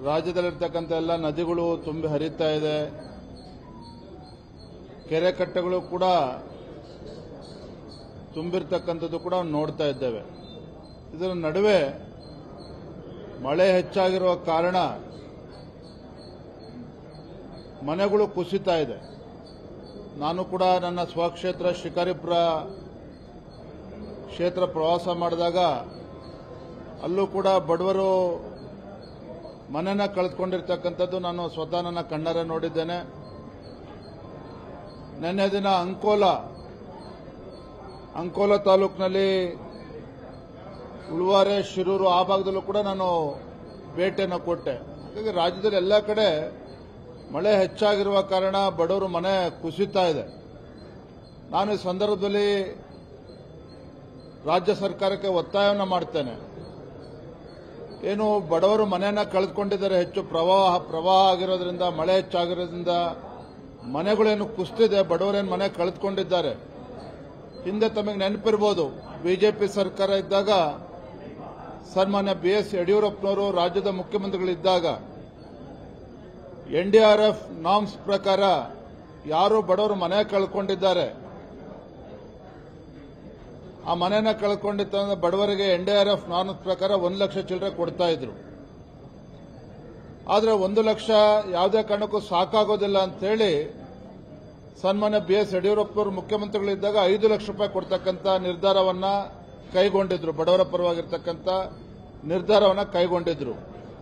ರಾಜ್ಯದಲ್ಲಿರ್ತಕ್ಕಂಥ ಎಲ್ಲ ನದಿಗಳು ತುಂಬಿ ಹರಿತಾ ಇದೆ ಕೆರೆ ಕಟ್ಟೆಗಳು ಕೂಡ ತುಂಬಿರ್ತಕ್ಕಂಥದ್ದು ಕೂಡ ನಾವು ನೋಡ್ತಾ ಇದ್ದೇವೆ ಇದರ ನಡುವೆ ಮಳೆ ಹೆಚ್ಚಾಗಿರುವ ಕಾರಣ ಮನೆಗಳು ಕುಸಿತಾ ಇದೆ ನಾನು ಕೂಡ ನನ್ನ ಸ್ವಕ್ಷೇತ್ರ ಶಿಕಾರಿಪುರ ಕ್ಷೇತ್ರ ಪ್ರವಾಸ ಮಾಡಿದಾಗ ಅಲ್ಲೂ ಕೂಡ ಬಡವರು ಮನೆನ ಕಳೆದುಕೊಂಡಿರ್ತಕ್ಕಂಥದ್ದು ನಾನು ಸ್ವತಃ ನನ್ನ ಕಣ್ಣಾರೆ ನೋಡಿದ್ದೇನೆ ನಿನ್ನೆ ದಿನ ಅಂಕೋಲ ಅಂಕೋಲ ತಾಲೂಕಿನಲ್ಲಿ ಉಳುವಾರೆ ಶಿರೂರು ಆ ಭಾಗದಲ್ಲೂ ಕೂಡ ನಾನು ಭೇಟಿಯನ್ನು ಕೊಟ್ಟೆ ಹಾಗಾಗಿ ರಾಜ್ಯದಲ್ಲಿ ಎಲ್ಲ ಕಡೆ ಮಳೆ ಹೆಚ್ಚಾಗಿರುವ ಕಾರಣ ಬಡವರು ಮನೆ ಕುಸಿತಾ ಇದೆ ನಾನು ಈ ಸಂದರ್ಭದಲ್ಲಿ ರಾಜ್ಯ ಸರ್ಕಾರಕ್ಕೆ ಒತ್ತಾಯವನ್ನು ಮಾಡ್ತೇನೆ ಏನು ಬಡವರು ಮನೆಯನ್ನ ಕಳೆದುಕೊಂಡಿದ್ದಾರೆ ಹೆಚ್ಚು ಪ್ರವಾಹ ಪ್ರವಾಹ ಆಗಿರೋದ್ರಿಂದ ಮಳೆ ಹೆಚ್ಚಾಗಿರೋದ್ರಿಂದ ಮನೆಗಳೇನು ಕುಸಿದಿದೆ ಬಡವರೇನು ಮನೆ ಕಳೆದುಕೊಂಡಿದ್ದಾರೆ ಹಿಂದೆ ತಮಗೆ ನೆನಪಿರ್ಬೋದು ಬಿಜೆಪಿ ಸರ್ಕಾರ ಇದ್ದಾಗ ಸನ್ಮಾನ್ಯ ಬಿ ಎಸ್ ಯಡಿಯೂರಪ್ಪನವರು ರಾಜ್ಯದ ಮುಖ್ಯಮಂತ್ರಿಗಳಿದ್ದಾಗ ಎನ್ಡಿಆರ್ಎಫ್ ನಾಮ್ಸ್ ಪ್ರಕಾರ ಯಾರು ಬಡವರು ಮನೆ ಕಳ್ಕೊಂಡಿದ್ದಾರೆ ಆ ಮನೆನ ಕಳ್ಕೊಂಡಿತ್ತು ಅಂದ್ರೆ ಬಡವರಿಗೆ ಎನ್ಡಿಆರ್ಎಫ್ ನಾರ್ಮ್ಸ್ ಪ್ರಕಾರ ಒಂದು ಲಕ್ಷ ಚಿಲ್ಲರೆ ಕೊಡ್ತಾ ಇದ್ರು ಆದ್ರೆ ಒಂದು ಲಕ್ಷ ಯಾವುದೇ ಕಾರಣಕ್ಕೂ ಸಾಕಾಗೋದಿಲ್ಲ ಅಂತ ಹೇಳಿ ಸನ್ಮಾನ್ಯ ಬಿ ಎಸ್ ಯಡಿಯೂರಪ್ಪನವರು ಮುಖ್ಯಮಂತ್ರಿಗಳಿದ್ದಾಗ ಐದು ಲಕ್ಷ ರೂಪಾಯಿ ಕೊಡ್ತಕ್ಕಂಥ ನಿರ್ಧಾರವನ್ನ ಕೈಗೊಂಡಿದ್ರು ಬಡವರ ಪರವಾಗಿರ್ತಕ್ಕಂಥ ನಿರ್ಧಾರವನ್ನ ಕೈಗೊಂಡಿದ್ರು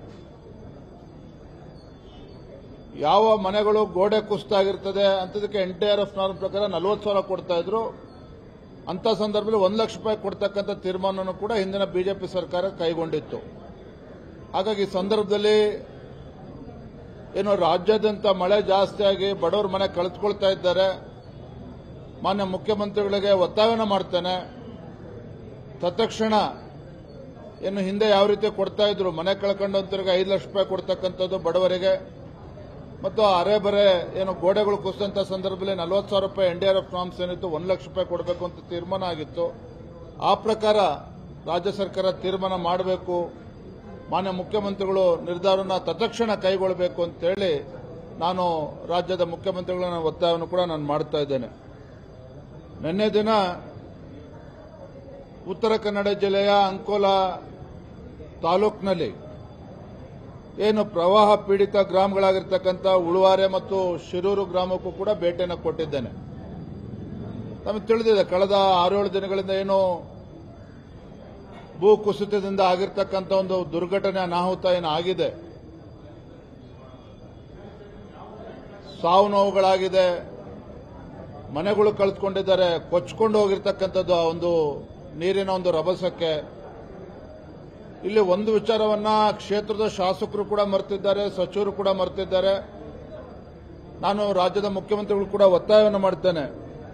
ಯಾವ ಮನೆಗಳು ಗೋಡೆ ಕುಸಿತಾಗಿರ್ತದೆ ಅಂತದಕ್ಕೆ N T R F norm ಪ್ರಕಾರ ನಲವತ್ತು ಸಾವಿರ ಕೊಡ್ತಾ ಇದ್ರು ಅಂತ ಸಂದರ್ಭದಲ್ಲಿ ಒಂದು ಲಕ್ಷ ರೂಪಾಯಿ ಕೊಡ್ತಕ್ಕಂಥ ತೀರ್ಮಾನವನ್ನು ಕೂಡ ಹಿಂದಿನ ಬಿಜೆಪಿ ಸರ್ಕಾರ ಕೈಗೊಂಡಿತ್ತು ಹಾಗಾಗಿ ಈ ಸಂದರ್ಭದಲ್ಲಿ ಏನು ರಾಜ್ಯಾದ್ಯಂತ ಮಳೆ ಜಾಸ್ತಿ ಆಗಿ ಬಡವರು ಮನೆ ಕಳೆದುಕೊಳ್ತಾ ಇದ್ದಾರೆ ಮಾನ್ಯ ಮುಖ್ಯಮಂತ್ರಿಗಳಿಗೆ ಒತ್ತಾಯವನ್ನು ಮಾಡ್ತೇನೆ ತತ್ಕ್ಷಣ ಏನು ಹಿಂದೆ ಯಾವ ರೀತಿ ಕೊಡ್ತಾ ಇದ್ರು ಮನೆ ಕಳ್ಕೊಂಡಂತರಿಗೆ ಐದು ಲಕ್ಷ ರೂಪಾಯಿ ಕೊಡ್ತಕ್ಕಂಥದ್ದು ಬಡವರಿಗೆ ಮತ್ತು ಅರೆ ಬರೆ ಏನು ಗೋಡೆಗಳು ಕುಸಿದಂತ ಸಂದರ್ಭದಲ್ಲಿ ನಲವತ್ತು ಸಾವಿರ ರೂಪಾಯಿ ಎನ್ಡಿಆರ್ಎಫ್ ನಾಮ್ಸ್ ಏನಿತ್ತು ಒಂದು ಲಕ್ಷ ರೂಪಾಯಿ ಕೊಡಬೇಕು ಅಂತ ತೀರ್ಮಾನ ಆಗಿತ್ತು ಆ ಪ್ರಕಾರ ರಾಜ್ಯ ಸರ್ಕಾರ ತೀರ್ಮಾನ ಮಾಡಬೇಕು ಮಾನ್ಯ ಮುಖ್ಯಮಂತ್ರಿಗಳು ನಿರ್ಧಾರನ ತತ್ಕ್ಷಣ ಕೈಗೊಳ್ಳಬೇಕು ಅಂತೇಳಿ ನಾನು ರಾಜ್ಯದ ಮುಖ್ಯಮಂತ್ರಿಗಳ ಒತ್ತಾಯವನ್ನು ಕೂಡ ನಾನು ಮಾಡ್ತಾ ಇದ್ದೇನೆ ನಿನ್ನೆ ದಿನ ಉತ್ತರ ಕನ್ನಡ ಜಿಲ್ಲೆಯ ಅಂಕೋಲ ತಾಲೂಕಿನಲ್ಲಿ ಏನು ಪ್ರವಾಹ ಪೀಡಿತ ಗ್ರಾಮಗಳಾಗಿರ್ತಕ್ಕಂಥ ಉಳುವಾರೆ ಮತ್ತು ಶಿರೂರು ಗ್ರಾಮಕ್ಕೂ ಕೂಡ ಭೇಟಿಯನ್ನು ಕೊಟ್ಟಿದ್ದೇನೆ ನಮಗೆ ತಿಳಿದಿದೆ ಕಳೆದ ಆರೇಳು ದಿನಗಳಿಂದ ಏನು ಭೂ ಕುಸಿತದಿಂದ ಆಗಿರ್ತಕ್ಕಂಥ ಒಂದು ದುರ್ಘಟನೆ ಅನಾಹುತ ಏನು ಆಗಿದೆ ಸಾವು ನೋವುಗಳಾಗಿದೆ ಮನೆಗಳು ಕಳೆದುಕೊಂಡಿದ್ದಾರೆ ಕೊಚ್ಕೊಂಡು ಹೋಗಿರ್ತಕ್ಕಂಥದ್ದು ಆ ಒಂದು ನೀರಿನ ಒಂದು ರಭಸಕ್ಕೆ ಇಲ್ಲಿ ಒಂದು ವಿಚಾರವನ್ನ ಕ್ಷೇತ್ರದ ಶಾಸಕರು ಕೂಡ ಮರೆತಿದ್ದಾರೆ ಸಚಿವರು ಕೂಡ ಮರೆತಿದ್ದಾರೆ ನಾನು ರಾಜ್ಯದ ಮುಖ್ಯಮಂತ್ರಿಗಳು ಕೂಡ ಒತ್ತಾಯವನ್ನು ಮಾಡ್ತೇನೆ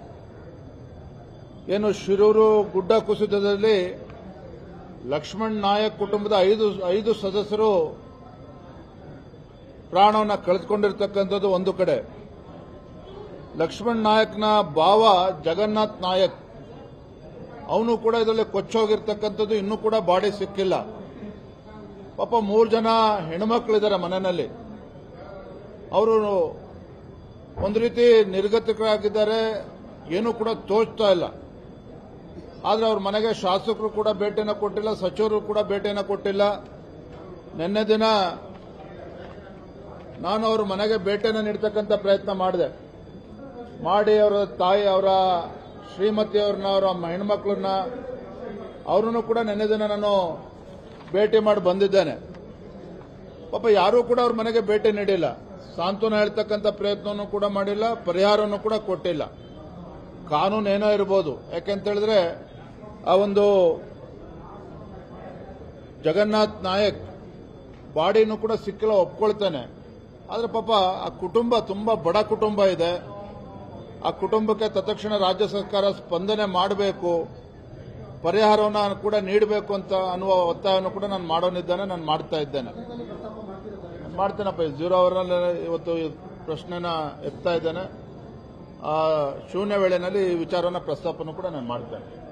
ಏನು ಶಿರೂರು ಗುಡ್ಡ ಕುಸಿತದಲ್ಲಿ ಲಕ್ಷ್ಮಣ್ ನಾಯಕ್ ಕುಟುಂಬದ ಐದು ಐದು ಸದಸ್ಯರು ಪ್ರಾಣವನ್ನು ಕಳೆದುಕೊಂಡಿರ್ತಕ್ಕಂಥದ್ದು ಒಂದು ಕಡೆ ಲಕ್ಷ್ಮಣ್ ನಾಯಕ್ನ ಭಾವ ಜಗನ್ನಾಥ್ ನಾಯಕ್ ಅವನು ಕೂಡ ಇದರಲ್ಲಿ ಕೊಚ್ಚೋಗಿರ್ತಕ್ಕಂಥದ್ದು ಇನ್ನೂ ಕೂಡ ಬಾಡಿ ಸಿಕ್ಕಿಲ್ಲ ಪಾಪ ಮೂರು ಜನ ಹೆಣ್ಮಕ್ಳಿದ್ದಾರೆ ಮನೆಯಲ್ಲಿ ಅವರು ಒಂದು ರೀತಿ ನಿರ್ಗತಿಕರಾಗಿದ್ದಾರೆ ಏನೂ ಕೂಡ ತೋಚ್ತಾ ಇಲ್ಲ ಆದ್ರೆ ಅವ್ರ ಮನೆಗೆ ಶಾಸಕರು ಕೂಡ ಭೇಟಿಯನ್ನು ಕೊಟ್ಟಿಲ್ಲ ಸಚಿವರು ಕೂಡ ಭೇಟಿಯನ್ನು ಕೊಟ್ಟಿಲ್ಲ ನಿನ್ನೆ ದಿನ ನಾನು ಅವ್ರ ಮನೆಗೆ ಭೇಟಿಯನ್ನು ನೀಡ್ತಕ್ಕಂಥ ಪ್ರಯತ್ನ ಮಾಡಿದೆ ಮಾಡಿ ಅವರ ತಾಯಿ ಅವರ ಶ್ರೀಮತಿಯವ್ರನ್ನ ಅವರ ಹೆಣ್ಮಕ್ಳನ್ನ ಅವ್ರನ್ನು ಕೂಡ ನೆನ್ನೆ ದಿನ ನಾನು ಭೇಟಿ ಮಾಡಿ ಬಂದಿದ್ದೇನೆ ಪಾಪ ಯಾರೂ ಕೂಡ ಅವ್ರ ಮನೆಗೆ ಭೇಟಿ ನೀಡಿಲ್ಲ ಸಾಂತ್ವನ ಹೇಳ್ತಕ್ಕಂಥ ಪ್ರಯತ್ನವನ್ನು ಕೂಡ ಮಾಡಿಲ್ಲ ಪರಿಹಾರವನ್ನು ಕೂಡ ಕೊಟ್ಟಿಲ್ಲ ಕಾನೂನು ಏನೋ ಇರ್ಬೋದು ಯಾಕೆಂತ ಹೇಳಿದ್ರೆ ಆ ಒಂದು ಜಗನ್ನಾಥ್ ನಾಯಕ್ ಬಾಡಿನೂ ಕೂಡ ಸಿಕ್ಕಿಲ್ಲ ಒಪ್ಕೊಳ್ತೇನೆ ಆದ್ರೆ ಪಾಪ ಆ ಕುಟುಂಬ ತುಂಬಾ ಬಡ ಕುಟುಂಬ ಇದೆ ಆ ಕುಟುಂಬಕ್ಕೆ ತತ್ಕ್ಷಣ ರಾಜ್ಯ ಸರ್ಕಾರ ಸ್ಪಂದನೆ ಮಾಡಬೇಕು ಪರಿಹಾರವನ್ನು ಕೂಡ ನೀಡಬೇಕು ಅಂತ ಅನ್ನುವ ಒತ್ತಾಯವನ್ನು ಕೂಡ ನಾನು ಮಾಡೋನಿದ್ದೇನೆ ನಾನು ಮಾಡ್ತಾ ಇದ್ದೇನೆ ಮಾಡ್ತೇನಪ್ಪ ಜೀರೋ ಅವರ್ನಲ್ಲಿ ಇವತ್ತು ಈ ಪ್ರಶ್ನೆನ ಎತ್ತಾ ಇದ್ದೇನೆ ಆ ಶೂನ್ಯ ವೇಳೆನಲ್ಲಿ ಈ ವಿಚಾರನ ಪ್ರಸ್ತಾಪನ ಕೂಡ ನಾನು ಮಾಡ್ತೇನೆ